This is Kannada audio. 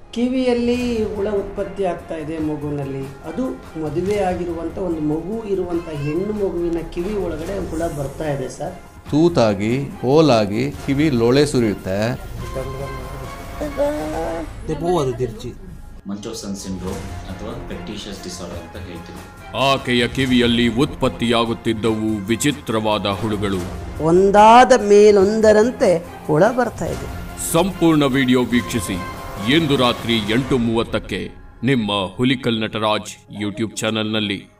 ಕಿವಿಯಲ್ಲಿ ಹುಳ ಉತ್ಪತ್ತಿ ಆಗ್ತಾ ಇದೆ ಮಗುವಿನಲ್ಲಿ ಅದು ಮದುವೆ ಆಗಿರುವಂಥ ಒಂದು ಮಗು ಇರುವಂಥ ಹೆಣ್ಣು ಮಗುವಿನ ಕಿವಿ ಒಳಗಡೆ ಹುಳ ಬರ್ತಾ ಇದೆ ಸರ್ ತೂತಾಗಿ ಹೋಲಾಗಿ ಕಿವಿ ಲೋಳೆ ಸುರಿಯುತ್ತೆ ಮಂಚೋಸನ್ ಸಿಂಡ್ರೋಮ್ ಅಥವಾ ಪೆಕ್ಟಿಷಿಯಸ್ ಡಿಸಾರ್ಡರ್ ಅಂತ ಹೇಳ್ತೀವಿ ಆಕೆಯ ಕಿವಿಯಲ್ಲಿ ಉತ್ಪತ್ತಿಯಾಗುತ್ತಿದ್ದವು ವಿಚಿತ್ರವಾದ ಹುಳುಗಳು ಒಂದಾದ ಮೇಲೊಂದರಂತೆ ಹುಳ ಬರ್ತಾ ಇದೆ ಸಂಪೂರ್ಣ ವಿಡಿಯೋ ವೀಕ್ಷಿಸಿ ಇಂದು ರಾತ್ರಿ ಎಂಟು ಮೂವತ್ತಕ್ಕೆ ನಿಮ್ಮ ಹುಲಿಕಲ್ ನಟರಾಜ್ ಯೂಟ್ಯೂಬ್ ಚಾನೆಲ್ನಲ್ಲಿ